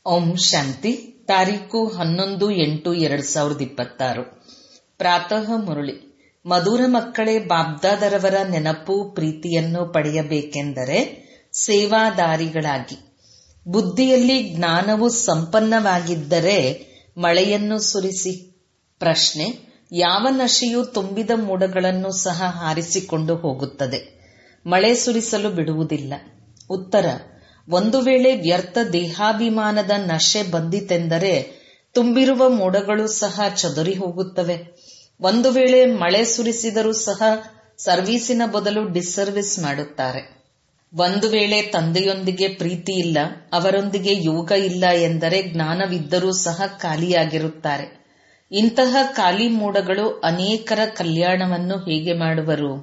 ಓಂ ಶಾಂತಿ ತಾರೀಕು ಹನ್ನೊಂದು ಎಂಟು ಎರಡ್ ಸಾವಿರದ ಇಪ್ಪತ್ತಾರು ಪ್ರಾತಃ ಮುರಳಿ ಮಧುರ ಮಕ್ಕಳೇ ಬಾಬ್ದಾದರವರ ನೆನಪು ಪ್ರೀತಿಯನ್ನು ಪಡೆಯಬೇಕೆಂದರೆ ಸೇವಾದಾರಿಗಳಾಗಿ ಬುದ್ಧಿಯಲ್ಲಿ ಜ್ಞಾನವು ಸಂಪನ್ನವಾಗಿದ್ದರೆ ಮಳೆಯನ್ನು ಸುರಿಸಿ ಪ್ರಶ್ನೆ ಯಾವ ನಶೆಯು ತುಂಬಿದ ಮೋಡಗಳನ್ನು ಸಹ ಹಾರಿಸಿಕೊಂಡು ಹೋಗುತ್ತದೆ ಮಳೆ ಸುರಿಸಲು ಬಿಡುವುದಿಲ್ಲ ಉತ್ತರ ಒಂದು ವೇಳೆ ವ್ಯರ್ಥ ದೇಹಾಭಿಮಾನದ ನಶೆ ಬಂದಿತೆಂದರೆ ತುಂಬಿರುವ ಮೋಡಗಳು ಸಹ ಚದುರಿ ಹೋಗುತ್ತವೆ ಒಂದು ವೇಳೆ ಮಳೆ ಸುರಿಸಿದರೂ ಸಹ ಸರ್ವೀಸಿನ ಬದಲು ಡಿಸ್ಸರ್ವಿಸ್ ಮಾಡುತ್ತಾರೆ ಒಂದು ವೇಳೆ ತಂದೆಯೊಂದಿಗೆ ಪ್ರೀತಿ ಇಲ್ಲ ಅವರೊಂದಿಗೆ ಯೋಗ ಇಲ್ಲ ಎಂದರೆ ಜ್ಞಾನವಿದ್ದರೂ ಸಹ ಖಾಲಿಯಾಗಿರುತ್ತಾರೆ ಇಂತಹ ಖಾಲಿ ಮೋಡಗಳು ಅನೇಕರ ಕಲ್ಯಾಣವನ್ನು ಹೇಗೆ ಮಾಡುವರು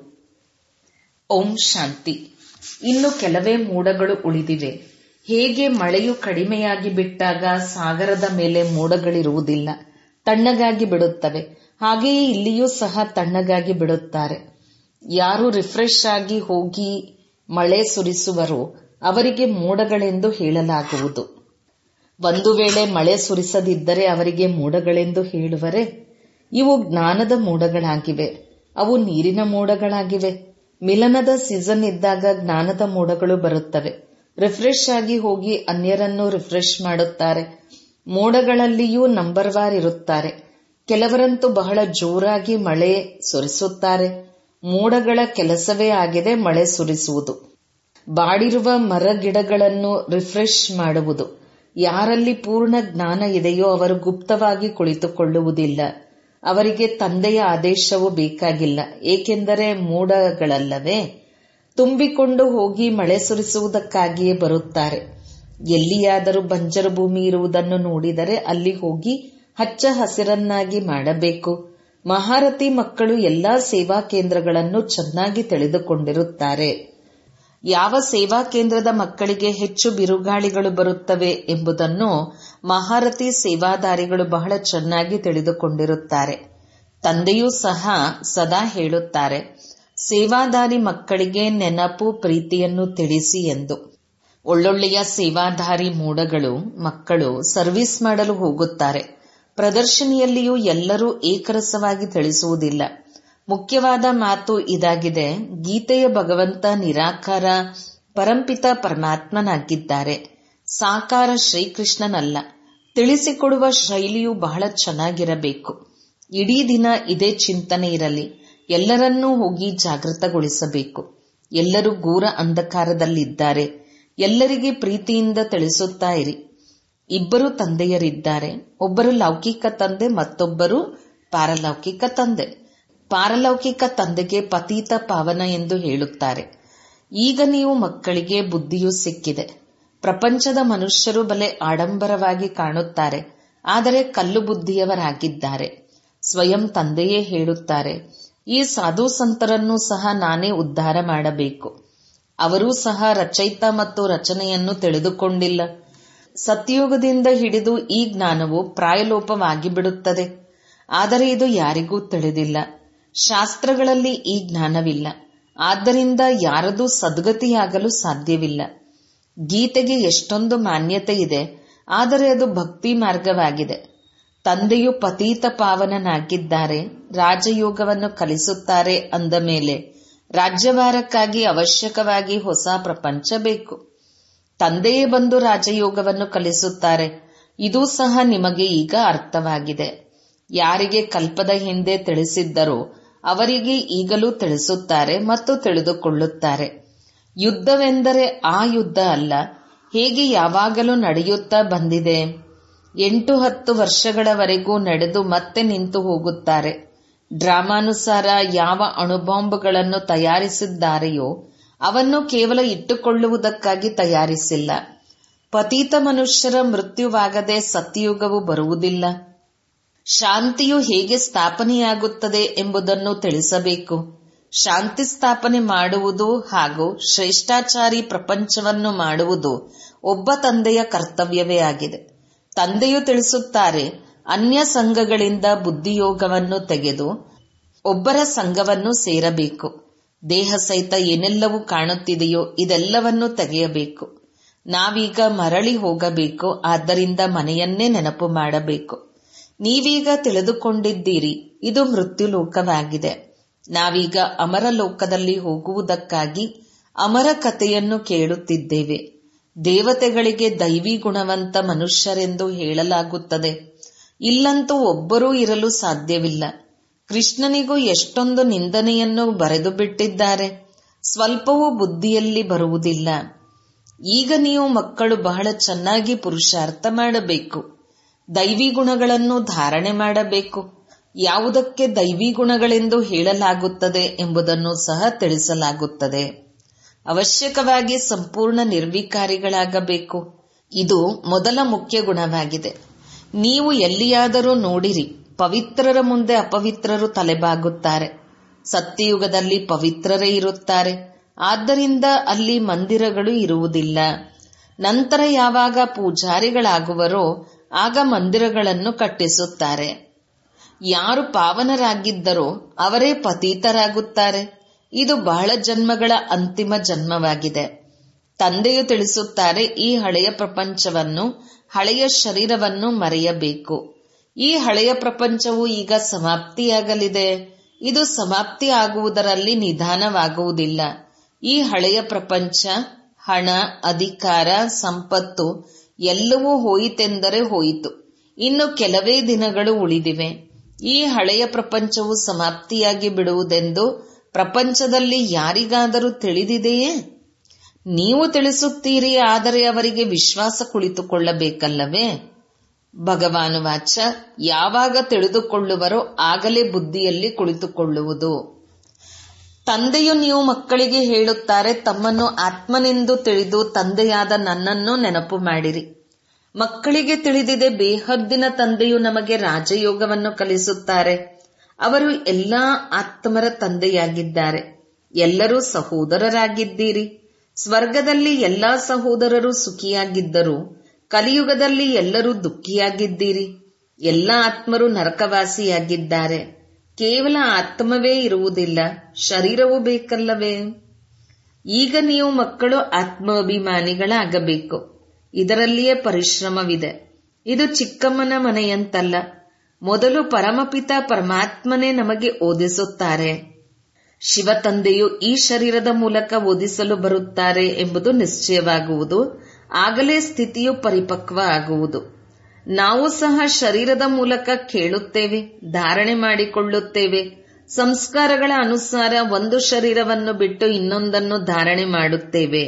ಓಂ ಶಾಂತಿ ಇನ್ನು ಕೆಲವೇ ಮೋಡಗಳು ಉಳಿದಿವೆ ಹೇಗೆ ಮಳೆಯು ಕಡಿಮೆಯಾಗಿ ಬಿಟ್ಟಾಗ ಸಾಗರದ ಮೇಲೆ ಮೋಡಗಳಿರುವುದಿಲ್ಲ ತಣ್ಣಗಾಗಿ ಬಿಡುತ್ತವೆ ಹಾಗೆಯೇ ಇಲ್ಲಿಯೂ ಸಹ ತಣ್ಣಗಾಗಿ ಬಿಡುತ್ತಾರೆ ಯಾರು ರಿಫ್ರೆಶ್ ಆಗಿ ಹೋಗಿ ಮಳೆ ಸುರಿಸುವರೋ ಅವರಿಗೆ ಮೋಡಗಳೆಂದು ಹೇಳಲಾಗುವುದು ಒಂದು ವೇಳೆ ಮಳೆ ಸುರಿಸದಿದ್ದರೆ ಅವರಿಗೆ ಮೋಡಗಳೆಂದು ಹೇಳುವರೆ ಇವು ಜ್ಞಾನದ ಮೋಡಗಳಾಗಿವೆ ಅವು ನೀರಿನ ಮೋಡಗಳಾಗಿವೆ ಮಿಲನದ ಸೀಸನ್ ಇದ್ದಾಗ ಜ್ಞಾನದ ಮೋಡಗಳು ಬರುತ್ತವೆ ರಿಫ್ರೆಶ್ ಆಗಿ ಹೋಗಿ ಅನ್ಯರನ್ನು ರಿಫ್ರೆಶ್ ಮಾಡುತ್ತಾರೆ ಮೋಡಗಳಲ್ಲಿಯೂ ನಂಬರ್ ವಾರ್ ಇರುತ್ತಾರೆ ಕೆಲವರಂತೂ ಬಹಳ ಜೋರಾಗಿ ಮಳೆ ಸುರಿಸುತ್ತಾರೆ ಮೋಡಗಳ ಕೆಲಸವೇ ಆಗಿದೆ ಮಳೆ ಸುರಿಸುವುದು ಬಾಡಿರುವ ಮರ ಗಿಡಗಳನ್ನು ರಿಫ್ರೆಶ್ ಮಾಡುವುದು ಯಾರಲ್ಲಿ ಪೂರ್ಣ ಜ್ಞಾನ ಇದೆಯೋ ಅವರು ಗುಪ್ತವಾಗಿ ಕುಳಿತುಕೊಳ್ಳುವುದಿಲ್ಲ ಅವರಿಗೆ ತಂದೆಯ ಆದೇಶವು ಬೇಕಾಗಿಲ್ಲ ಏಕೆಂದರೆ ಮೋಡಗಳಲ್ಲವೇ ತುಂಬಿಕೊಂಡು ಹೋಗಿ ಮಳೆ ಸುರಿಸುವುದಕ್ಕಾಗಿಯೇ ಬರುತ್ತಾರೆ ಎಲ್ಲಿಯಾದರೂ ಬಂಜರು ಭೂಮಿ ಇರುವುದನ್ನು ನೋಡಿದರೆ ಅಲ್ಲಿ ಹೋಗಿ ಹಚ್ಚ ಹಸಿರನ್ನಾಗಿ ಮಾಡಬೇಕು ಮಹಾರಥಿ ಮಕ್ಕಳು ಎಲ್ಲಾ ಸೇವಾ ಕೇಂದ್ರಗಳನ್ನು ಚೆನ್ನಾಗಿ ತಿಳಿದುಕೊಂಡಿರುತ್ತಾರೆ ಯಾವ ಸೇವಾ ಕೇಂದ್ರದ ಮಕ್ಕಳಿಗೆ ಹೆಚ್ಚು ಬಿರುಗಾಳಿಗಳು ಬರುತ್ತವೆ ಎಂಬುದನ್ನು ಮಹಾರಥಿ ಸೇವಾದಾರಿಗಳು ಬಹಳ ಚೆನ್ನಾಗಿ ತಿಳಿದುಕೊಂಡಿರುತ್ತಾರೆ ತಂದೆಯೂ ಸಹ ಸದಾ ಹೇಳುತ್ತಾರೆ ಸೇವಾದಾರಿ ಮಕ್ಕಳಿಗೆ ನೆನಪು ಪ್ರೀತಿಯನ್ನು ತಿಳಿಸಿ ಎಂದು ಒಳ್ಳೊಳ್ಳೆಯ ಸೇವಾದಾರಿ ಮೂಡಗಳು ಮಕ್ಕಳು ಸರ್ವಿಸ್ ಮಾಡಲು ಹೋಗುತ್ತಾರೆ ಪ್ರದರ್ಶನಿಯಲ್ಲಿಯೂ ಎಲ್ಲರೂ ಏಕರಸವಾಗಿ ತಿಳಿಸುವುದಿಲ್ಲ ಮುಖ್ಯವಾದ ಮಾತು ಇದಾಗಿದೆ ಗೀತೆಯ ಭಗವಂತ ನಿರಾಕಾರ ಪರಂಪಿತ ಪರಮಾತ್ಮನಾಗಿದ್ದಾರೆ ಸಾಕಾರ ಶ್ರೀಕೃಷ್ಣನಲ್ಲ ತಿಳಿಸಿಕೊಡುವ ಶೈಲಿಯು ಬಹಳ ಚೆನ್ನಾಗಿರಬೇಕು ಇಡೀ ದಿನ ಇದೇ ಚಿಂತನೆ ಇರಲಿ ಎಲ್ಲರನ್ನೂ ಹೋಗಿ ಜಾಗೃತಗೊಳಿಸಬೇಕು ಎಲ್ಲರೂ ಘೋರ ಅಂಧಕಾರದಲ್ಲಿದ್ದಾರೆ ಎಲ್ಲರಿಗೆ ಪ್ರೀತಿಯಿಂದ ತಿಳಿಸುತ್ತಾ ಇರಿ ಇಬ್ಬರು ತಂದೆಯರಿದ್ದಾರೆ ಒಬ್ಬರು ಲೌಕಿಕ ತಂದೆ ಮತ್ತೊಬ್ಬರು ಪಾರಲೌಕಿಕ ತಂದೆ ಪಾರಲೌಕಿಕ ತಂದೆಗೆ ಪತೀತ ಪಾವನ ಎಂದು ಹೇಳುತ್ತಾರೆ ಈಗ ನೀವು ಮಕ್ಕಳಿಗೆ ಬುದ್ಧಿಯೂ ಸಿಕ್ಕಿದೆ ಪ್ರಪಂಚದ ಮನುಷ್ಯರು ಬಲೆ ಆಡಂಬರವಾಗಿ ಕಾಣುತ್ತಾರೆ ಆದರೆ ಕಲ್ಲು ಬುದ್ಧಿಯವರಾಗಿದ್ದಾರೆ ಸ್ವಯಂ ತಂದೆಯೇ ಹೇಳುತ್ತಾರೆ ಈ ಸಾಧು ಸಂತರನ್ನು ಸಹ ನಾನೇ ಉದ್ಧಾರ ಮಾಡಬೇಕು ಅವರೂ ಸಹ ರಚಯಿತ ಮತ್ತು ರಚನೆಯನ್ನು ತಿಳಿದುಕೊಂಡಿಲ್ಲ ಸತ್ಯೋಗದಿಂದ ಹಿಡಿದು ಈ ಜ್ಞಾನವು ಪ್ರಾಯಲೋಪವಾಗಿ ಬಿಡುತ್ತದೆ ಆದರೆ ಇದು ಯಾರಿಗೂ ತಿಳಿದಿಲ್ಲ ಶಾಸ್ತ್ರಗಳಲ್ಲಿ ಈ ಜ್ಞಾನವಿಲ್ಲ ಆದ್ದರಿಂದ ಯಾರದೂ ಸದ್ಗತಿಯಾಗಲು ಸಾಧ್ಯವಿಲ್ಲ ಗೀತೆಗೆ ಎಷ್ಟೊಂದು ಮಾನ್ಯತೆ ಇದೆ ಆದರೆ ಅದು ಭಕ್ತಿ ಮಾರ್ಗವಾಗಿದೆ ತಂದೆಯು ಪತೀತ ಪಾವನನಾಗಿದ್ದಾರೆ ರಾಜಯೋಗವನ್ನು ಕಲಿಸುತ್ತಾರೆ ಅಂದ ಮೇಲೆ ರಾಜ್ಯಭಾರಕ್ಕಾಗಿ ಅವಶ್ಯಕವಾಗಿ ಹೊಸ ಪ್ರಪಂಚ ಬೇಕು ತಂದೆಯೇ ಬಂದು ರಾಜಯೋಗವನ್ನು ಕಲಿಸುತ್ತಾರೆ ಇದೂ ಸಹ ನಿಮಗೆ ಈಗ ಅರ್ಥವಾಗಿದೆ ಯಾರಿಗೆ ಕಲ್ಪದ ಹಿಂದೆ ತಿಳಿಸಿದ್ದರೋ ಅವರಿಗೆ ಈಗಲೂ ತಿಳಿಸುತ್ತಾರೆ ಮತ್ತು ತಿಳಿದುಕೊಳ್ಳುತ್ತಾರೆ ಯುದ್ಧವೆಂದರೆ ಆ ಯುದ್ಧ ಅಲ್ಲ ಹೇಗೆ ಯಾವಾಗಲೂ ನಡೆಯುತ್ತಾ ಬಂದಿದೆ ಎಂಟು ಹತ್ತು ವರ್ಷಗಳವರೆಗೂ ನಡೆದು ಮತ್ತೆ ನಿಂತು ಹೋಗುತ್ತಾರೆ ಡ್ರಾಮಾನುಸಾರ ಯಾವ ಅಣುಬಾಂಬ್ಗಳನ್ನು ತಯಾರಿಸಿದ್ದಾರೆಯೋ ಅವನ್ನು ಕೇವಲ ಇಟ್ಟುಕೊಳ್ಳುವುದಕ್ಕಾಗಿ ತಯಾರಿಸಿಲ್ಲ ಪತೀತ ಮನುಷ್ಯರ ಮೃತ್ಯುವಾಗದೆ ಸತ್ಯಯುಗವು ಬರುವುದಿಲ್ಲ ಶಾಂತಿಯು ಹೇಗೆ ಸ್ಥಾಪನೆಯಾಗುತ್ತದೆ ಎಂಬುದನ್ನು ತಿಳಿಸಬೇಕು ಶಾಂತಿ ಸ್ಥಾಪನೆ ಮಾಡುವುದು ಹಾಗೂ ಶ್ರೇಷ್ಠಾಚಾರಿ ಪ್ರಪಂಚವನ್ನು ಮಾಡುವುದು ಒಬ್ಬ ತಂದೆಯ ಕರ್ತವ್ಯವೇ ಆಗಿದೆ ತಂದೆಯು ತಿಳಿಸುತ್ತಾರೆ ಅನ್ಯ ಸಂಘಗಳಿಂದ ಬುದ್ಧಿಯೋಗವನ್ನು ತೆಗೆದು ಒಬ್ಬರ ಸಂಘವನ್ನು ಸೇರಬೇಕು ದೇಹ ಸಹಿತ ಏನೆಲ್ಲವೂ ಕಾಣುತ್ತಿದೆಯೋ ಇದೆಲ್ಲವನ್ನೂ ತೆಗೆಯಬೇಕು ನಾವೀಗ ಮರಳಿ ಹೋಗಬೇಕು ಆದ್ದರಿಂದ ಮನೆಯನ್ನೇ ನೆನಪು ಮಾಡಬೇಕು ನೀವೀಗ ತಿಳಿದುಕೊಂಡಿದ್ದೀರಿ ಇದು ಮೃತ್ಯು ಲೋಕವಾಗಿದೆ ನಾವೀಗ ಅಮರ ಲೋಕದಲ್ಲಿ ಹೋಗುವುದಕ್ಕಾಗಿ ಅಮರ ಕಥೆಯನ್ನು ಕೇಳುತ್ತಿದ್ದೇವೆ ದೇವತೆಗಳಿಗೆ ದೈವಿ ಗುಣವಂತ ಮನುಷ್ಯರೆಂದು ಹೇಳಲಾಗುತ್ತದೆ ಇಲ್ಲಂತೂ ಒಬ್ಬರೂ ಇರಲು ಸಾಧ್ಯವಿಲ್ಲ ಕೃಷ್ಣನಿಗೂ ಎಷ್ಟೊಂದು ನಿಂದನೆಯನ್ನು ಬರೆದು ಬಿಟ್ಟಿದ್ದಾರೆ ಸ್ವಲ್ಪವೂ ಬುದ್ಧಿಯಲ್ಲಿ ಬರುವುದಿಲ್ಲ ಈಗ ನೀವು ಮಕ್ಕಳು ಬಹಳ ಚೆನ್ನಾಗಿ ಪುರುಷಾರ್ಥ ಮಾಡಬೇಕು ದೈವಿ ಗುಣಗಳನ್ನು ಧಾರಣೆ ಮಾಡಬೇಕು ಯಾವುದಕ್ಕೆ ದೈವಿ ಗುಣಗಳೆಂದು ಹೇಳಲಾಗುತ್ತದೆ ಎಂಬುದನ್ನು ಸಹ ತಿಳಿಸಲಾಗುತ್ತದೆ ಅವಶ್ಯಕವಾಗಿ ಸಂಪೂರ್ಣ ನಿರ್ವಿಕಾರಿಗಳಾಗಬೇಕು ಇದು ಮೊದಲ ಮುಖ್ಯ ಗುಣವಾಗಿದೆ ನೀವು ಎಲ್ಲಿಯಾದರೂ ನೋಡಿರಿ ಪವಿತ್ರರ ಮುಂದೆ ಅಪವಿತ್ರರು ತಲೆಬಾಗುತ್ತಾರೆ ಸತ್ಯಯುಗದಲ್ಲಿ ಪವಿತ್ರರೇ ಇರುತ್ತಾರೆ ಆದ್ದರಿಂದ ಅಲ್ಲಿ ಮಂದಿರಗಳು ಇರುವುದಿಲ್ಲ ನಂತರ ಯಾವಾಗ ಪೂಜಾರಿಗಳಾಗುವರೋ ಆಗ ಮಂದಿರಗಳನ್ನು ಕಟ್ಟಿಸುತ್ತಾರೆ ಯಾರು ಪಾವನರಾಗಿದ್ದರೋ ಅವರೇ ಪತೀತರಾಗುತ್ತಾರೆ ಇದು ಬಹಳ ಜನ್ಮಗಳ ಅಂತಿಮ ಜನ್ಮವಾಗಿದೆ ತಂದೆಯು ತಿಳಿಸುತ್ತಾರೆ ಈ ಹಳೆಯ ಪ್ರಪಂಚವನ್ನು ಹಳೆಯ ಶರೀರವನ್ನು ಮರೆಯಬೇಕು ಈ ಹಳೆಯ ಪ್ರಪಂಚವು ಈಗ ಸಮಾಪ್ತಿಯಾಗಲಿದೆ ಇದು ಸಮಾಪ್ತಿ ಆಗುವುದರಲ್ಲಿ ನಿಧಾನವಾಗುವುದಿಲ್ಲ ಈ ಹಳೆಯ ಪ್ರಪಂಚ ಹಣ ಅಧಿಕಾರ ಸಂಪತ್ತು ಎಲ್ಲವೂ ಹೋಯಿತೆಂದರೆ ಹೋಯಿತು ಇನ್ನು ಕೆಲವೇ ದಿನಗಳು ಉಳಿದಿವೆ ಈ ಹಳೆಯ ಪ್ರಪಂಚವು ಸಮಾಪ್ತಿಯಾಗಿ ಬಿಡುವುದೆಂದು ಪ್ರಪಂಚದಲ್ಲಿ ಯಾರಿಗಾದರೂ ತಿಳಿದಿದೆಯೇ ನೀವು ತಿಳಿಸುತ್ತೀರಿ ಆದರೆ ಅವರಿಗೆ ವಿಶ್ವಾಸ ಕುಳಿತುಕೊಳ್ಳಬೇಕಲ್ಲವೇ ಭಗವಾನು ವಾಚ ಯಾವಾಗ ತಿಳಿದುಕೊಳ್ಳುವರೋ ಆಗಲೇ ಬುದ್ಧಿಯಲ್ಲಿ ಕುಳಿತುಕೊಳ್ಳುವುದು ತಂದೆಯು ನೀವು ಮಕ್ಕಳಿಗೆ ಹೇಳುತ್ತಾರೆ ತಮ್ಮನ್ನು ಆತ್ಮನೆಂದು ತಿಳಿದು ತಂದೆಯಾದ ನನ್ನನ್ನು ನೆನಪು ಮಾಡಿರಿ ಮಕ್ಕಳಿಗೆ ತಿಳಿದಿದೆ ಬೇಹದ್ದಿನ ತಂದೆಯು ನಮಗೆ ರಾಜಯೋಗವನ್ನು ಕಲಿಸುತ್ತಾರೆ ಅವರು ಎಲ್ಲಾ ಆತ್ಮರ ತಂದೆಯಾಗಿದ್ದಾರೆ ಎಲ್ಲರೂ ಸಹೋದರರಾಗಿದ್ದೀರಿ ಸ್ವರ್ಗದಲ್ಲಿ ಎಲ್ಲಾ ಸಹೋದರರು ಸುಖಿಯಾಗಿದ್ದರು ಕಲಿಯುಗದಲ್ಲಿ ಎಲ್ಲರೂ ದುಃಖಿಯಾಗಿದ್ದೀರಿ ಎಲ್ಲ ಆತ್ಮರು ನರಕವಾಸಿಯಾಗಿದ್ದಾರೆ ಕೇವಲ ಆತ್ಮವೇ ಇರುವುದಿಲ್ಲ ಶರೀರವೂ ಬೇಕಲ್ಲವೇ ಈಗ ನೀವು ಮಕ್ಕಳು ಆತ್ಮಾಭಿಮಾನಿಗಳಾಗಬೇಕು ಇದರಲ್ಲಿಯೇ ಪರಿಶ್ರಮವಿದೆ ಇದು ಚಿಕ್ಕಮ್ಮನ ಮನೆಯಂತಲ್ಲ ಮೊದಲು ಪರಮಪಿತ ಪರಮಾತ್ಮನೇ ನಮಗೆ ಓದಿಸುತ್ತಾರೆ ಶಿವ ತಂದೆಯು ಈ ಶರೀರದ ಮೂಲಕ ಓದಿಸಲು ಬರುತ್ತಾರೆ ಎಂಬುದು ನಿಶ್ಚಯವಾಗುವುದು ಆಗಲೇ ಸ್ಥಿತಿಯು ಪರಿಪಕ್ವ ಆಗುವುದು ನಾವು ಸಹ ಶರೀರದ ಮೂಲಕ ಕೇಳುತ್ತೇವೆ ಧಾರಣೆ ಮಾಡಿಕೊಳ್ಳುತ್ತೇವೆ ಸಂಸ್ಕಾರಗಳ ಅನುಸಾರ ಒಂದು ಶರೀರವನ್ನು ಬಿಟ್ಟು ಇನ್ನೊಂದನ್ನು ಧಾರಣೆ ಮಾಡುತ್ತೇವೆ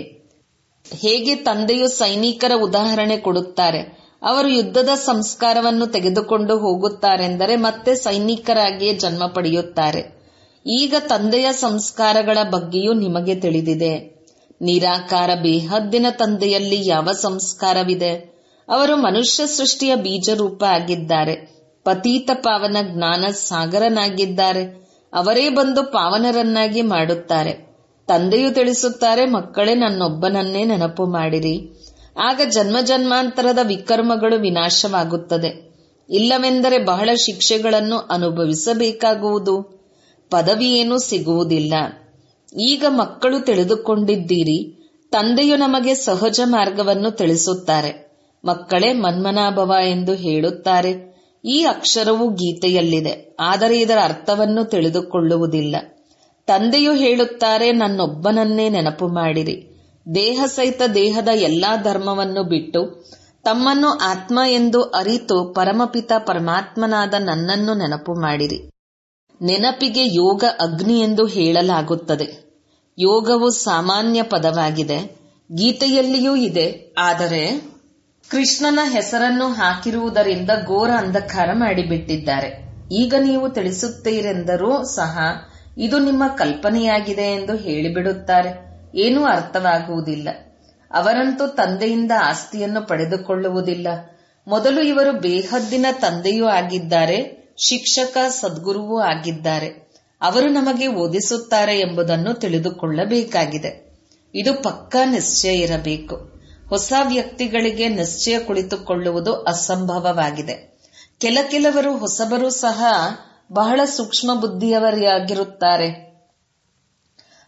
ಹೇಗೆ ತಂದೆಯು ಸೈನಿಕರ ಉದಾಹರಣೆ ಕೊಡುತ್ತಾರೆ ಅವರು ಯುದ್ಧದ ಸಂಸ್ಕಾರವನ್ನು ತೆಗೆದುಕೊಂಡು ಹೋಗುತ್ತಾರೆಂದರೆ ಮತ್ತೆ ಸೈನಿಕರಾಗಿಯೇ ಜನ್ಮ ಪಡೆಯುತ್ತಾರೆ ಈಗ ತಂದೆಯ ಸಂಸ್ಕಾರಗಳ ಬಗ್ಗೆಯೂ ನಿಮಗೆ ತಿಳಿದಿದೆ ನಿರಾಕಾರ ಬೇಹದ್ದಿನ ತಂದೆಯಲ್ಲಿ ಯಾವ ಸಂಸ್ಕಾರವಿದೆ ಅವರು ಮನುಷ್ಯ ಸೃಷ್ಟಿಯ ಬೀಜರೂಪ ಆಗಿದ್ದಾರೆ ಪತೀತ ಪಾವನ ಜ್ಞಾನ ಸಾಗರನಾಗಿದ್ದಾರೆ ಅವರೇ ಬಂದು ಪಾವನರನ್ನಾಗಿ ಮಾಡುತ್ತಾರೆ ತಂದೆಯು ತಿಳಿಸುತ್ತಾರೆ ಮಕ್ಕಳೇ ನನ್ನೊಬ್ಬನನ್ನೇ ನೆನಪು ಮಾಡಿರಿ ಆಗ ಜನ್ಮ ಜನ್ಮಾಂತರದ ವಿಕರ್ಮಗಳು ವಿನಾಶವಾಗುತ್ತದೆ ಇಲ್ಲವೆಂದರೆ ಬಹಳ ಶಿಕ್ಷೆಗಳನ್ನು ಅನುಭವಿಸಬೇಕಾಗುವುದು ಪದವಿಯೇನೂ ಸಿಗುವುದಿಲ್ಲ ಈಗ ಮಕ್ಕಳು ತಿಳಿದುಕೊಂಡಿದ್ದೀರಿ ತಂದೆಯು ನಮಗೆ ಸಹಜ ಮಾರ್ಗವನ್ನು ತಿಳಿಸುತ್ತಾರೆ ಮಕ್ಕಳೇ ಮನ್ಮನಾಭವ ಎಂದು ಹೇಳುತ್ತಾರೆ ಈ ಅಕ್ಷರವು ಗೀತೆಯಲ್ಲಿದೆ ಆದರೆ ಇದರ ಅರ್ಥವನ್ನು ತಿಳಿದುಕೊಳ್ಳುವುದಿಲ್ಲ ತಂದೆಯು ಹೇಳುತ್ತಾರೆ ನನ್ನೊಬ್ಬನನ್ನೇ ನೆನಪು ಮಾಡಿರಿ ದೇಹ ಸಹಿತ ದೇಹದ ಎಲ್ಲಾ ಧರ್ಮವನ್ನು ಬಿಟ್ಟು ತಮ್ಮನ್ನು ಆತ್ಮ ಎಂದು ಅರಿತು ಪರಮಪಿತ ಪರಮಾತ್ಮನಾದ ನನ್ನನ್ನು ನೆನಪು ಮಾಡಿರಿ ನೆನಪಿಗೆ ಯೋಗ ಅಗ್ನಿ ಎಂದು ಹೇಳಲಾಗುತ್ತದೆ ಯೋಗವು ಸಾಮಾನ್ಯ ಪದವಾಗಿದೆ ಗೀತೆಯಲ್ಲಿಯೂ ಇದೆ ಆದರೆ ಕೃಷ್ಣನ ಹೆಸರನ್ನು ಹಾಕಿರುವುದರಿಂದ ಘೋರ ಅಂಧಕಾರ ಮಾಡಿಬಿಟ್ಟಿದ್ದಾರೆ ಈಗ ನೀವು ತಿಳಿಸುತ್ತೀರೆಂದರೂ ಸಹ ಇದು ನಿಮ್ಮ ಕಲ್ಪನೆಯಾಗಿದೆ ಎಂದು ಹೇಳಿಬಿಡುತ್ತಾರೆ ಏನೂ ಅರ್ಥವಾಗುವುದಿಲ್ಲ ಅವರಂತೂ ತಂದೆಯಿಂದ ಆಸ್ತಿಯನ್ನು ಪಡೆದುಕೊಳ್ಳುವುದಿಲ್ಲ ಮೊದಲು ಇವರು ಬೇಹದ್ದಿನ ತಂದೆಯೂ ಆಗಿದ್ದಾರೆ ಶಿಕ್ಷಕ ಸದ್ಗುರುವೂ ಆಗಿದ್ದಾರೆ ಅವರು ನಮಗೆ ಓದಿಸುತ್ತಾರೆ ಎಂಬುದನ್ನು ತಿಳಿದುಕೊಳ್ಳಬೇಕಾಗಿದೆ ಇದು ಪಕ್ಕಾ ನಿಶ್ಚಯ ಇರಬೇಕು ಹೊಸ ವ್ಯಕ್ತಿಗಳಿಗೆ ನಿಶ್ಚಯ ಕುಳಿತುಕೊಳ್ಳುವುದು ಅಸಂಭವವಾಗಿದೆ ಕೆಲ ಕೆಲವರು ಹೊಸಬರು ಸಹ ಬಹಳ ಸೂಕ್ಷ್ಮ ಬುದ್ಧಿಯವರಾಗಿರುತ್ತಾರೆ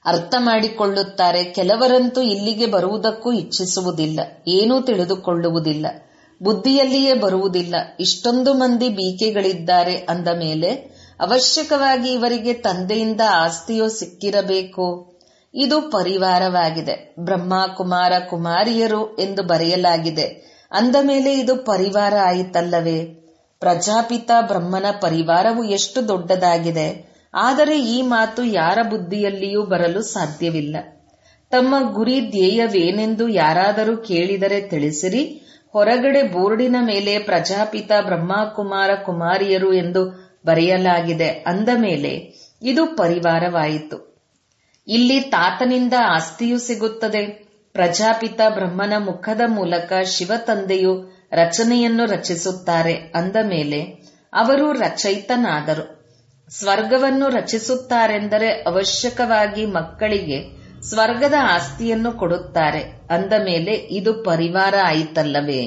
ಅರ್ಥ ಮಾಡಿಕೊಳ್ಳುತ್ತಾರೆ ಕೆಲವರಂತೂ ಇಲ್ಲಿಗೆ ಬರುವುದಕ್ಕೂ ಇಚ್ಛಿಸುವುದಿಲ್ಲ ಏನೂ ತಿಳಿದುಕೊಳ್ಳುವುದಿಲ್ಲ ಬುದ್ಧಿಯಲ್ಲಿಯೇ ಬರುವುದಿಲ್ಲ ಇಷ್ಟೊಂದು ಮಂದಿ ಬೀಕೆಗಳಿದ್ದಾರೆ ಅಂದ ಮೇಲೆ ಅವಶ್ಯಕವಾಗಿ ಇವರಿಗೆ ತಂದೆಯಿಂದ ಆಸ್ತಿಯೋ ಸಿಕ್ಕಿರಬೇಕು ಇದು ಪರಿವಾರವಾಗಿದೆ ಬ್ರಹ್ಮ ಕುಮಾರ ಕುಮಾರಿಯರು ಎಂದು ಬರೆಯಲಾಗಿದೆ ಅಂದ ಮೇಲೆ ಇದು ಪರಿವಾರ ಆಯಿತಲ್ಲವೇ ಪ್ರಜಾಪಿತ ಬ್ರಹ್ಮನ ಪರಿವಾರವು ಎಷ್ಟು ದೊಡ್ಡದಾಗಿದೆ ಆದರೆ ಈ ಮಾತು ಯಾರ ಬುದ್ಧಿಯಲ್ಲಿಯೂ ಬರಲು ಸಾಧ್ಯವಿಲ್ಲ ತಮ್ಮ ಗುರಿ ಧ್ಯೇಯವೇನೆಂದು ಯಾರಾದರೂ ಕೇಳಿದರೆ ತಿಳಿಸಿರಿ ಹೊರಗಡೆ ಬೋರ್ಡಿನ ಮೇಲೆ ಪ್ರಜಾಪಿತ ಬ್ರಹ್ಮಕುಮಾರ ಕುಮಾರಿಯರು ಎಂದು ಬರೆಯಲಾಗಿದೆ ಅಂದ ಮೇಲೆ ಇದು ಪರಿವಾರವಾಯಿತು ಇಲ್ಲಿ ತಾತನಿಂದ ಆಸ್ತಿಯೂ ಸಿಗುತ್ತದೆ ಪ್ರಜಾಪಿತ ಬ್ರಹ್ಮನ ಮುಖದ ಮೂಲಕ ಶಿವ ತಂದೆಯು ರಚನೆಯನ್ನು ರಚಿಸುತ್ತಾರೆ ಅಂದ ಮೇಲೆ ಅವರು ರಚಯಿತನಾದರು ಸ್ವರ್ಗವನ್ನು ರಚಿಸುತ್ತಾರೆಂದರೆ ಅವಶ್ಯಕವಾಗಿ ಮಕ್ಕಳಿಗೆ ಸ್ವರ್ಗದ ಆಸ್ತಿಯನ್ನು ಕೊಡುತ್ತಾರೆ ಅಂದ ಮೇಲೆ ಇದು ಪರಿವಾರ ಆಯಿತಲ್ಲವೇ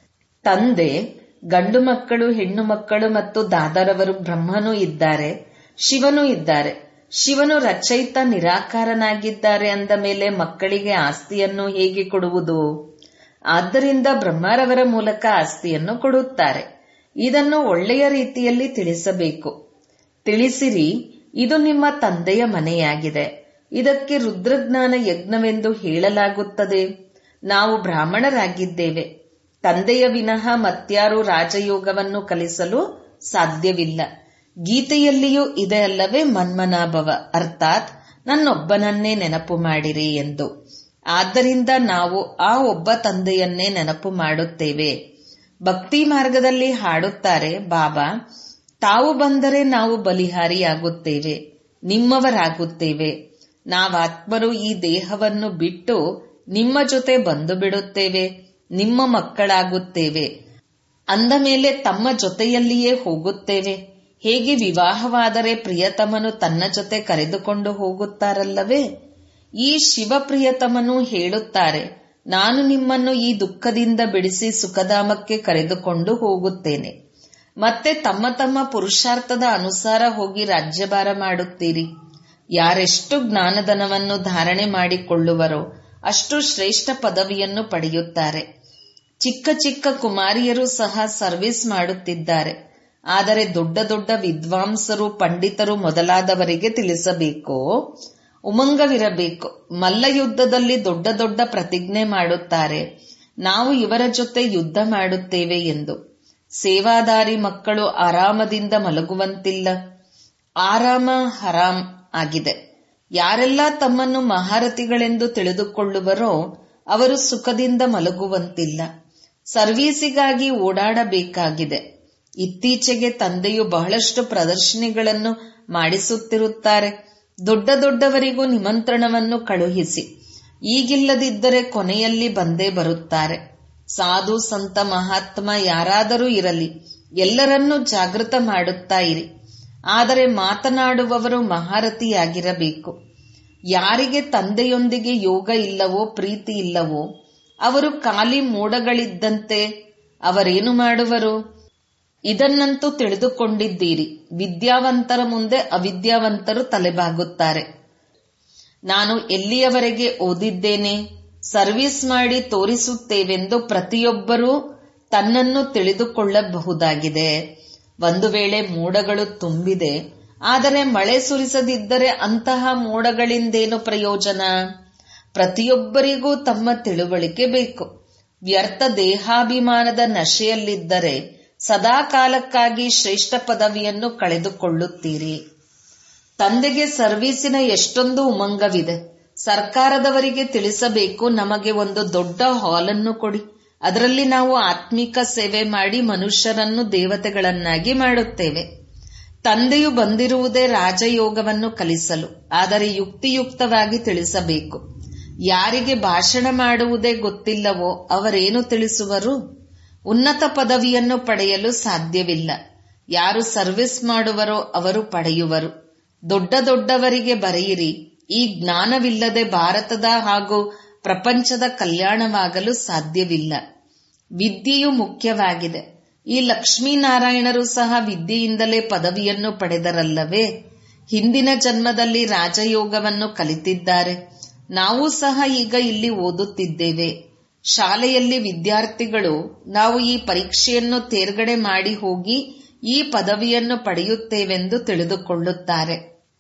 ತಂದೆ ಗಂಡು ಮಕ್ಕಳು ಹೆಣ್ಣು ಮಕ್ಕಳು ಮತ್ತು ದಾದರವರು ಬ್ರಹ್ಮನೂ ಇದ್ದಾರೆ ಶಿವನೂ ಇದ್ದಾರೆ ಶಿವನು ರಚಯಿತ ನಿರಾಕಾರನಾಗಿದ್ದಾರೆ ಅಂದ ಮೇಲೆ ಮಕ್ಕಳಿಗೆ ಆಸ್ತಿಯನ್ನು ಹೇಗೆ ಕೊಡುವುದು ಆದ್ದರಿಂದ ಬ್ರಹ್ಮರವರ ಮೂಲಕ ಆಸ್ತಿಯನ್ನು ಕೊಡುತ್ತಾರೆ ಇದನ್ನು ಒಳ್ಳೆಯ ರೀತಿಯಲ್ಲಿ ತಿಳಿಸಬೇಕು ತಿಳಿಸಿರಿ ಇದು ನಿಮ್ಮ ತಂದೆಯ ಮನೆಯಾಗಿದೆ ಇದಕ್ಕೆ ರುದ್ರಜ್ಞಾನ ಯಜ್ಞವೆಂದು ಹೇಳಲಾಗುತ್ತದೆ ನಾವು ಬ್ರಾಹ್ಮಣರಾಗಿದ್ದೇವೆ ತಂದೆಯ ವಿನಃ ಮತ್ಯಾರು ರಾಜಯೋಗವನ್ನು ಕಲಿಸಲು ಸಾಧ್ಯವಿಲ್ಲ ಗೀತೆಯಲ್ಲಿಯೂ ಇದೆ ಅಲ್ಲವೇ ಮನ್ಮನಾಭವ ಅರ್ಥಾತ್ ನನ್ನೊಬ್ಬನನ್ನೇ ನೆನಪು ಮಾಡಿರಿ ಎಂದು ಆದ್ದರಿಂದ ನಾವು ಆ ಒಬ್ಬ ತಂದೆಯನ್ನೇ ನೆನಪು ಮಾಡುತ್ತೇವೆ ಭಕ್ತಿ ಮಾರ್ಗದಲ್ಲಿ ಹಾಡುತ್ತಾರೆ ಬಾಬಾ ತಾವು ಬಂದರೆ ನಾವು ಬಲಿಹಾರಿಯಾಗುತ್ತೇವೆ ನಿಮ್ಮವರಾಗುತ್ತೇವೆ ನಾವಾತ್ಮರು ಈ ದೇಹವನ್ನು ಬಿಟ್ಟು ನಿಮ್ಮ ಜೊತೆ ಬಂದು ಬಿಡುತ್ತೇವೆ ನಿಮ್ಮ ಮಕ್ಕಳಾಗುತ್ತೇವೆ ಅಂದ ಮೇಲೆ ತಮ್ಮ ಜೊತೆಯಲ್ಲಿಯೇ ಹೋಗುತ್ತೇವೆ ಹೇಗೆ ವಿವಾಹವಾದರೆ ಪ್ರಿಯತಮನು ತನ್ನ ಜೊತೆ ಕರೆದುಕೊಂಡು ಹೋಗುತ್ತಾರಲ್ಲವೇ ಈ ಶಿವ ಪ್ರಿಯತಮನು ಹೇಳುತ್ತಾರೆ ನಾನು ನಿಮ್ಮನ್ನು ಈ ದುಃಖದಿಂದ ಬಿಡಿಸಿ ಸುಖಧಾಮಕ್ಕೆ ಕರೆದುಕೊಂಡು ಹೋಗುತ್ತೇನೆ ಮತ್ತೆ ತಮ್ಮ ತಮ್ಮ ಪುರುಷಾರ್ಥದ ಅನುಸಾರ ಹೋಗಿ ರಾಜ್ಯಭಾರ ಮಾಡುತ್ತೀರಿ ಯಾರೆಷ್ಟು ಜ್ಞಾನಧನವನ್ನು ಧಾರಣೆ ಮಾಡಿಕೊಳ್ಳುವರೋ ಅಷ್ಟು ಶ್ರೇಷ್ಠ ಪದವಿಯನ್ನು ಪಡೆಯುತ್ತಾರೆ ಚಿಕ್ಕ ಚಿಕ್ಕ ಕುಮಾರಿಯರು ಸಹ ಸರ್ವಿಸ್ ಮಾಡುತ್ತಿದ್ದಾರೆ ಆದರೆ ದೊಡ್ಡ ದೊಡ್ಡ ವಿದ್ವಾಂಸರು ಪಂಡಿತರು ಮೊದಲಾದವರಿಗೆ ತಿಳಿಸಬೇಕು ಉಮಂಗವಿರಬೇಕು ಮಲ್ಲಯುದ್ಧದಲ್ಲಿ ದೊಡ್ಡ ದೊಡ್ಡ ಪ್ರತಿಜ್ಞೆ ಮಾಡುತ್ತಾರೆ ನಾವು ಇವರ ಜೊತೆ ಯುದ್ಧ ಮಾಡುತ್ತೇವೆ ಎಂದು ಸೇವಾದಾರಿ ಮಕ್ಕಳು ಆರಾಮದಿಂದ ಮಲಗುವಂತಿಲ್ಲ ಆರಾಮ ಹರಾಮ್ ಆಗಿದೆ ಯಾರೆಲ್ಲ ತಮ್ಮನ್ನು ಮಹಾರಥಿಗಳೆಂದು ತಿಳಿದುಕೊಳ್ಳುವರೋ ಅವರು ಸುಖದಿಂದ ಮಲಗುವಂತಿಲ್ಲ ಸರ್ವೀಸಿಗಾಗಿ ಓಡಾಡಬೇಕಾಗಿದೆ ಇತ್ತೀಚೆಗೆ ತಂದೆಯು ಬಹಳಷ್ಟು ಪ್ರದರ್ಶನಿಗಳನ್ನು ಮಾಡಿಸುತ್ತಿರುತ್ತಾರೆ ದೊಡ್ಡ ದೊಡ್ಡವರಿಗೂ ನಿಮಂತ್ರಣವನ್ನು ಕಳುಹಿಸಿ ಈಗಿಲ್ಲದಿದ್ದರೆ ಕೊನೆಯಲ್ಲಿ ಬಂದೇ ಬರುತ್ತಾರೆ ಸಾಧು ಸಂತ ಮಹಾತ್ಮ ಯಾರಾದರೂ ಇರಲಿ ಎಲ್ಲರನ್ನೂ ಜಾಗೃತ ಮಾಡುತ್ತಾ ಇರಿ ಆದರೆ ಮಾತನಾಡುವವರು ಮಹಾರಥಿಯಾಗಿರಬೇಕು ಯಾರಿಗೆ ತಂದೆಯೊಂದಿಗೆ ಯೋಗ ಇಲ್ಲವೋ ಪ್ರೀತಿ ಇಲ್ಲವೋ ಅವರು ಖಾಲಿ ಮೋಡಗಳಿದ್ದಂತೆ ಅವರೇನು ಮಾಡುವರು ಇದನ್ನಂತೂ ತಿಳಿದುಕೊಂಡಿದ್ದೀರಿ ವಿದ್ಯಾವಂತರ ಮುಂದೆ ಅವಿದ್ಯಾವಂತರು ತಲೆಬಾಗುತ್ತಾರೆ ನಾನು ಎಲ್ಲಿಯವರೆಗೆ ಓದಿದ್ದೇನೆ ಸರ್ವಿಸ್ ಮಾಡಿ ತೋರಿಸುತ್ತೇವೆಂದು ಪ್ರತಿಯೊಬ್ಬರೂ ತನ್ನನ್ನು ತಿಳಿದುಕೊಳ್ಳಬಹುದಾಗಿದೆ ಒಂದು ವೇಳೆ ಮೋಡಗಳು ತುಂಬಿದೆ ಆದರೆ ಮಳೆ ಸುರಿಸದಿದ್ದರೆ ಅಂತಹ ಮೋಡಗಳಿಂದೇನು ಪ್ರಯೋಜನ ಪ್ರತಿಯೊಬ್ಬರಿಗೂ ತಮ್ಮ ತಿಳುವಳಿಕೆ ಬೇಕು ವ್ಯರ್ಥ ದೇಹಾಭಿಮಾನದ ನಶೆಯಲ್ಲಿದ್ದರೆ ಸದಾ ಕಾಲಕ್ಕಾಗಿ ಶ್ರೇಷ್ಠ ಪದವಿಯನ್ನು ಕಳೆದುಕೊಳ್ಳುತ್ತೀರಿ ತಂದೆಗೆ ಸರ್ವೀಸಿನ ಎಷ್ಟೊಂದು ಉಮಂಗವಿದೆ ಸರ್ಕಾರದವರಿಗೆ ತಿಳಿಸಬೇಕು ನಮಗೆ ಒಂದು ದೊಡ್ಡ ಹಾಲನ್ನು ಕೊಡಿ ಅದರಲ್ಲಿ ನಾವು ಆತ್ಮಿಕ ಸೇವೆ ಮಾಡಿ ಮನುಷ್ಯರನ್ನು ದೇವತೆಗಳನ್ನಾಗಿ ಮಾಡುತ್ತೇವೆ ತಂದೆಯು ಬಂದಿರುವುದೇ ರಾಜಯೋಗವನ್ನು ಕಲಿಸಲು ಆದರೆ ಯುಕ್ತಿಯುಕ್ತವಾಗಿ ತಿಳಿಸಬೇಕು ಯಾರಿಗೆ ಭಾಷಣ ಮಾಡುವುದೇ ಗೊತ್ತಿಲ್ಲವೋ ಅವರೇನು ತಿಳಿಸುವರು ಉನ್ನತ ಪದವಿಯನ್ನು ಪಡೆಯಲು ಸಾಧ್ಯವಿಲ್ಲ ಯಾರು ಸರ್ವಿಸ್ ಮಾಡುವರೋ ಅವರು ಪಡೆಯುವರು ದೊಡ್ಡ ದೊಡ್ಡವರಿಗೆ ಬರೆಯಿರಿ ಈ ಜ್ಞಾನವಿಲ್ಲದೆ ಭಾರತದ ಹಾಗೂ ಪ್ರಪಂಚದ ಕಲ್ಯಾಣವಾಗಲು ಸಾಧ್ಯವಿಲ್ಲ ವಿದ್ಯೆಯು ಮುಖ್ಯವಾಗಿದೆ ಈ ಲಕ್ಷ್ಮೀನಾರಾಯಣರು ಸಹ ವಿದ್ಯೆಯಿಂದಲೇ ಪದವಿಯನ್ನು ಪಡೆದರಲ್ಲವೇ ಹಿಂದಿನ ಜನ್ಮದಲ್ಲಿ ರಾಜಯೋಗವನ್ನು ಕಲಿತಿದ್ದಾರೆ ನಾವು ಸಹ ಈಗ ಇಲ್ಲಿ ಓದುತ್ತಿದ್ದೇವೆ ಶಾಲೆಯಲ್ಲಿ ವಿದ್ಯಾರ್ಥಿಗಳು ನಾವು ಈ ಪರೀಕ್ಷೆಯನ್ನು ತೇರ್ಗಡೆ ಮಾಡಿ ಹೋಗಿ ಈ ಪದವಿಯನ್ನು ಪಡೆಯುತ್ತೇವೆಂದು ತಿಳಿದುಕೊಳ್ಳುತ್ತಾರೆ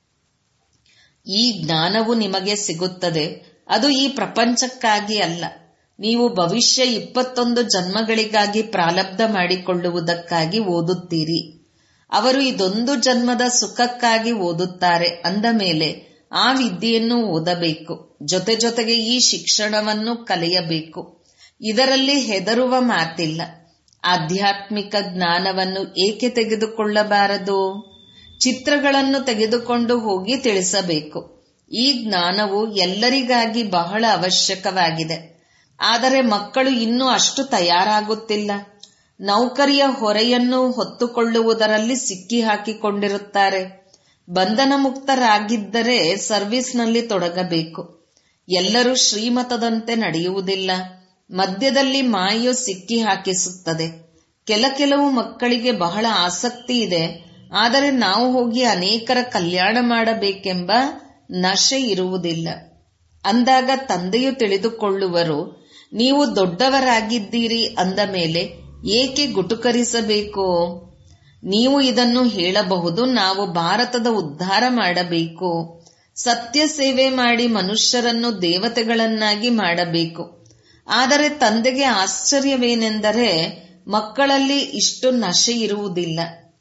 ಈ ಜ್ಞಾನವು ನಿಮಗೆ ಸಿಗುತ್ತದೆ ಅದು ಈ ಪ್ರಪಂಚಕ್ಕಾಗಿ ಅಲ್ಲ ನೀವು ಭವಿಷ್ಯ ಇಪ್ಪತ್ತೊಂದು ಜನ್ಮಗಳಿಗಾಗಿ ಪ್ರಾರಬ್ಧ ಮಾಡಿಕೊಳ್ಳುವುದಕ್ಕಾಗಿ ಓದುತ್ತೀರಿ ಅವರು ಇದೊಂದು ಜನ್ಮದ ಸುಖಕ್ಕಾಗಿ ಓದುತ್ತಾರೆ ಅಂದ ಮೇಲೆ ಆ ವಿದ್ಯೆಯನ್ನು ಓದಬೇಕು ಜೊತೆ ಜೊತೆಗೆ ಈ ಶಿಕ್ಷಣವನ್ನು ಕಲಿಯಬೇಕು ಇದರಲ್ಲಿ ಹೆದರುವ ಮಾತಿಲ್ಲ ಆಧ್ಯಾತ್ಮಿಕ ಜ್ಞಾನವನ್ನು ಏಕೆ ತೆಗೆದುಕೊಳ್ಳಬಾರದು ಚಿತ್ರಗಳನ್ನು ತೆಗೆದುಕೊಂಡು ಹೋಗಿ ತಿಳಿಸಬೇಕು ಈ ಜ್ಞಾನವು ಎಲ್ಲರಿಗಾಗಿ ಬಹಳ ಅವಶ್ಯಕವಾಗಿದೆ ಆದರೆ ಮಕ್ಕಳು ಇನ್ನೂ ಅಷ್ಟು ತಯಾರಾಗುತ್ತಿಲ್ಲ ನೌಕರಿಯ ಹೊರೆಯನ್ನು ಹೊತ್ತುಕೊಳ್ಳುವುದರಲ್ಲಿ ಸಿಕ್ಕಿ ಹಾಕಿಕೊಂಡಿರುತ್ತಾರೆ ಬಂಧನ ಮುಕ್ತರಾಗಿದ್ದರೆ ಸರ್ವಿಸ್ನಲ್ಲಿ ತೊಡಗಬೇಕು ಎಲ್ಲರೂ ಶ್ರೀಮತದಂತೆ ನಡೆಯುವುದಿಲ್ಲ ಮಧ್ಯದಲ್ಲಿ ಮಾಯು ಸಿಕ್ಕಿ ಹಾಕಿಸುತ್ತದೆ ಕೆಲ ಕೆಲವು ಮಕ್ಕಳಿಗೆ ಬಹಳ ಆಸಕ್ತಿ ಇದೆ ಆದರೆ ನಾವು ಹೋಗಿ ಅನೇಕರ ಕಲ್ಯಾಣ ಮಾಡಬೇಕೆಂಬ ನಶೆ ಇರುವುದಿಲ್ಲ ಅಂದಾಗ ತಂದೆಯು ತಿಳಿದುಕೊಳ್ಳುವರು ನೀವು ದೊಡ್ಡವರಾಗಿದ್ದೀರಿ ಅಂದ ಮೇಲೆ ಏಕೆ ಗುಟುಕರಿಸಬೇಕು ನೀವು ಇದನ್ನು ಹೇಳಬಹುದು ನಾವು ಭಾರತದ ಉದ್ಧಾರ ಮಾಡಬೇಕು ಸತ್ಯ ಸೇವೆ ಮಾಡಿ ಮನುಷ್ಯರನ್ನು ದೇವತೆಗಳನ್ನಾಗಿ ಮಾಡಬೇಕು ಆದರೆ ತಂದೆಗೆ ಆಶ್ಚರ್ಯವೇನೆಂದರೆ ಮಕ್ಕಳಲ್ಲಿ ಇಷ್ಟು ನಶೆ ಇರುವುದಿಲ್ಲ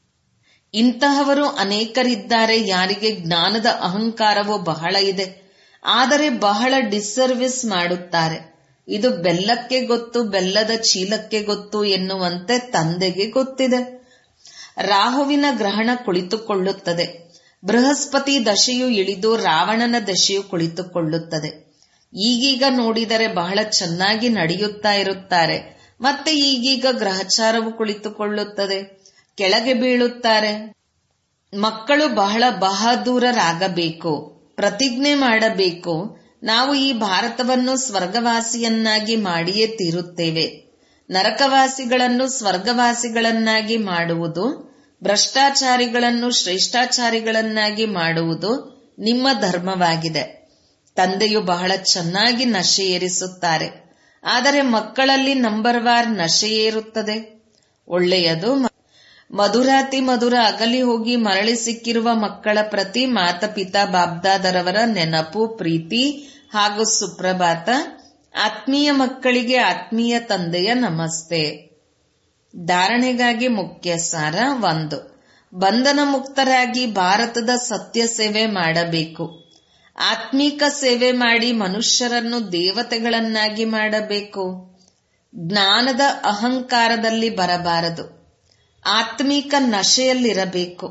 ಇಂತಹವರು ಅನೇಕರಿದ್ದಾರೆ ಯಾರಿಗೆ ಜ್ಞಾನದ ಅಹಂಕಾರವು ಬಹಳ ಇದೆ ಆದರೆ ಬಹಳ ಡಿಸ್ಸರ್ವಿಸ್ ಮಾಡುತ್ತಾರೆ ಇದು ಬೆಲ್ಲಕ್ಕೆ ಗೊತ್ತು ಬೆಲ್ಲದ ಚೀಲಕ್ಕೆ ಗೊತ್ತು ಎನ್ನುವಂತೆ ತಂದೆಗೆ ಗೊತ್ತಿದೆ ರಾಹುವಿನ ಗ್ರಹಣ ಕುಳಿತುಕೊಳ್ಳುತ್ತದೆ ಬೃಹಸ್ಪತಿ ದಶೆಯು ಇಳಿದು ರಾವಣನ ದಶೆಯು ಕುಳಿತುಕೊಳ್ಳುತ್ತದೆ ಈಗೀಗ ನೋಡಿದರೆ ಬಹಳ ಚೆನ್ನಾಗಿ ನಡೆಯುತ್ತಾ ಇರುತ್ತಾರೆ ಮತ್ತೆ ಈಗೀಗ ಗ್ರಹಚಾರವು ಕುಳಿತುಕೊಳ್ಳುತ್ತದೆ ಕೆಳಗೆ ಬೀಳುತ್ತಾರೆ ಮಕ್ಕಳು ಬಹಳ ಬಹದೂರರಾಗಬೇಕು ಪ್ರತಿಜ್ಞೆ ಮಾಡಬೇಕು ನಾವು ಈ ಭಾರತವನ್ನು ಸ್ವರ್ಗವಾಸಿಯನ್ನಾಗಿ ಮಾಡಿಯೇ ತೀರುತ್ತೇವೆ ನರಕವಾಸಿಗಳನ್ನು ಸ್ವರ್ಗವಾಸಿಗಳನ್ನಾಗಿ ಮಾಡುವುದು ಭ್ರಷ್ಟಾಚಾರಿಗಳನ್ನು ಶ್ರೇಷ್ಠಾಚಾರಿಗಳನ್ನಾಗಿ ಮಾಡುವುದು ನಿಮ್ಮ ಧರ್ಮವಾಗಿದೆ ತಂದೆಯು ಬಹಳ ಚೆನ್ನಾಗಿ ನಶೆ ಏರಿಸುತ್ತಾರೆ ಆದರೆ ಮಕ್ಕಳಲ್ಲಿ ನಂಬರ್ ವಾರ್ ನಶೆಯೇರುತ್ತದೆ ಒಳ್ಳೆಯದು ಮಧುರಾತಿ ಮಧುರ ಅಗಲಿ ಹೋಗಿ ಮರಳಿ ಸಿಕ್ಕಿರುವ ಮಕ್ಕಳ ಪ್ರತಿ ಮಾತಪಿತಾ ಬಾಬ್ದಾದರವರ ನೆನಪು ಪ್ರೀತಿ ಹಾಗೂ ಸುಪ್ರಭಾತ ಆತ್ಮೀಯ ಮಕ್ಕಳಿಗೆ ಆತ್ಮೀಯ ತಂದೆಯ ನಮಸ್ತೆ ಧಾರಣೆಗಾಗಿ ಮುಖ್ಯ ಸಾರ ಒಂದು ಬಂಧನ ಮುಕ್ತರಾಗಿ ಭಾರತದ ಸತ್ಯ ಸೇವೆ ಮಾಡಬೇಕು ಆತ್ಮೀಕ ಸೇವೆ ಮಾಡಿ ಮನುಷ್ಯರನ್ನು ದೇವತೆಗಳನ್ನಾಗಿ ಮಾಡಬೇಕು ಜ್ಞಾನದ ಅಹಂಕಾರದಲ್ಲಿ ಬರಬಾರದು ಆತ್ಮೀಕ ನಶೆಯಲ್ಲಿರಬೇಕು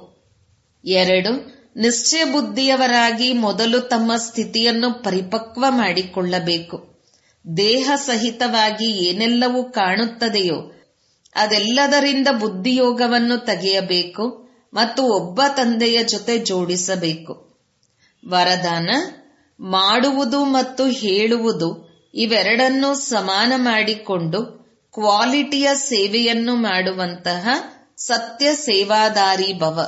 ಎರಡು ನಿಶ್ಚಯ ಬುದ್ಧಿಯವರಾಗಿ ಮೊದಲು ತಮ್ಮ ಸ್ಥಿತಿಯನ್ನು ಪರಿಪಕ್ವ ಮಾಡಿಕೊಳ್ಳಬೇಕು ದೇಹ ಸಹಿತವಾಗಿ ಏನೆಲ್ಲವೂ ಕಾಣುತ್ತದೆಯೋ ಅದೆಲ್ಲದರಿಂದ ಬುದ್ಧಿಯೋಗವನ್ನು ತೆಗೆಯಬೇಕು ಮತ್ತು ಒಬ್ಬ ತಂದೆಯ ಜೊತೆ ಜೋಡಿಸಬೇಕು ವರದಾನ ಮಾಡುವುದು ಮತ್ತು ಹೇಳುವುದು ಇವೆರಡನ್ನೂ ಸಮಾನ ಮಾಡಿಕೊಂಡು ಕ್ವಾಲಿಟಿಯ ಸೇವೆಯನ್ನು ಮಾಡುವಂತಹ ಸತ್ಯ ಸೇವಾದಾರಿ ಭವ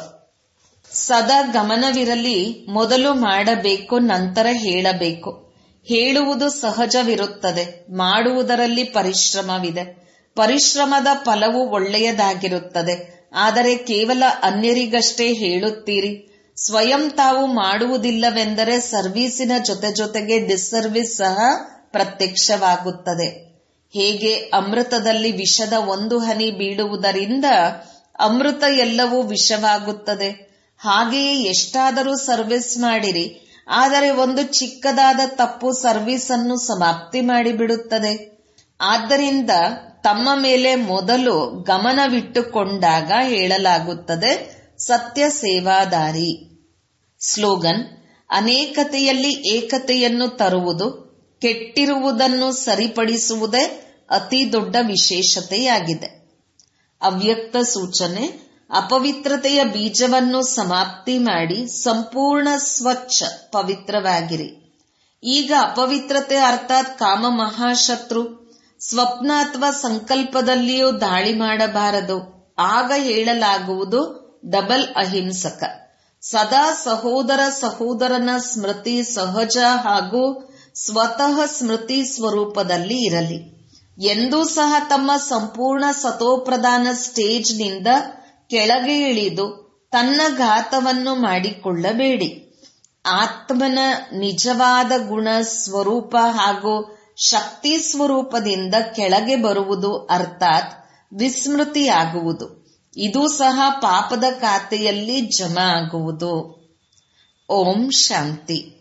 ಸದಾ ಗಮನವಿರಲಿ ಮೊದಲು ಮಾಡಬೇಕು ನಂತರ ಹೇಳಬೇಕು ಹೇಳುವುದು ಸಹಜವಿರುತ್ತದೆ ಮಾಡುವುದರಲ್ಲಿ ಪರಿಶ್ರಮವಿದೆ ಪರಿಶ್ರಮದ ಫಲವು ಒಳ್ಳೆಯದಾಗಿರುತ್ತದೆ ಆದರೆ ಕೇವಲ ಅನ್ಯರಿಗಷ್ಟೇ ಹೇಳುತ್ತೀರಿ ಸ್ವಯಂ ತಾವು ಮಾಡುವುದಿಲ್ಲವೆಂದರೆ ಸರ್ವೀಸಿನ ಜೊತೆ ಜೊತೆಗೆ ಡಿಸ್ಸರ್ವಿಸ್ ಸಹ ಪ್ರತ್ಯಕ್ಷವಾಗುತ್ತದೆ ಹೇಗೆ ಅಮೃತದಲ್ಲಿ ವಿಷದ ಒಂದು ಹನಿ ಬೀಳುವುದರಿಂದ ಅಮೃತ ಎಲ್ಲವೂ ವಿಷವಾಗುತ್ತದೆ ಹಾಗೆಯೇ ಎಷ್ಟಾದರೂ ಸರ್ವಿಸ್ ಮಾಡಿರಿ ಆದರೆ ಒಂದು ಚಿಕ್ಕದಾದ ತಪ್ಪು ಸರ್ವಿಸ್ ಅನ್ನು ಸಮಾಪ್ತಿ ಮಾಡಿಬಿಡುತ್ತದೆ ಆದ್ದರಿಂದ ತಮ್ಮ ಮೇಲೆ ಮೊದಲು ಗಮನವಿಟ್ಟುಕೊಂಡಾಗ ಹೇಳಲಾಗುತ್ತದೆ ಸತ್ಯ ಸೇವಾದಾರಿ ಸ್ಲೋಗನ್ ಅನೇಕತೆಯಲ್ಲಿ ಏಕತೆಯನ್ನು ತರುವುದು ಕೆಟ್ಟಿರುವುದನ್ನು ಸರಿಪಡಿಸುವುದೇ ಅತಿ ದೊಡ್ಡ ವಿಶೇಷತೆಯಾಗಿದೆ ಅವ್ಯಕ್ತ ಸೂಚನೆ ಅಪವಿತ್ರತೆಯ ಬೀಜವನ್ನು ಸಮಾಪ್ತಿ ಮಾಡಿ ಸಂಪೂರ್ಣ ಸ್ವಚ್ಛ ಪವಿತ್ರವಾಗಿರಿ ಈಗ ಅಪವಿತ್ರತೆ ಅರ್ಥಾತ್ ಕಾಮ ಮಹಾಶತ್ರು ಸ್ವಪ್ನ ಅಥವಾ ಸಂಕಲ್ಪದಲ್ಲಿಯೂ ದಾಳಿ ಮಾಡಬಾರದು ಆಗ ಹೇಳಲಾಗುವುದು ಡಬಲ್ ಅಹಿಂಸಕ ಸದಾ ಸಹೋದರ ಸಹೋದರನ ಸ್ಮೃತಿ ಸಹಜ ಹಾಗೂ ಸ್ವತಃ ಸ್ಮೃತಿ ಸ್ವರೂಪದಲ್ಲಿ ಇರಲಿ ಎಂದೂ ಸಹ ತಮ್ಮ ಸಂಪೂರ್ಣ ಸತೋಪ್ರಧಾನ ಸ್ಟೇಜ್ನಿಂದ ಕೆಳಗೆ ಇಳಿದು ತನ್ನ ಘಾತವನ್ನು ಮಾಡಿಕೊಳ್ಳಬೇಡಿ ಆತ್ಮನ ನಿಜವಾದ ಗುಣ ಸ್ವರೂಪ ಹಾಗೂ ಶಕ್ತಿ ಸ್ವರೂಪದಿಂದ ಕೆಳಗೆ ಬರುವುದು ಅರ್ಥಾತ್ ವಿಸ್ಮೃತಿಯಾಗುವುದು ಇದು ಸಹ ಪಾಪದ ಖಾತೆಯಲ್ಲಿ ಜಮಾ ಆಗುವುದು ಓಂ ಶಾಂತಿ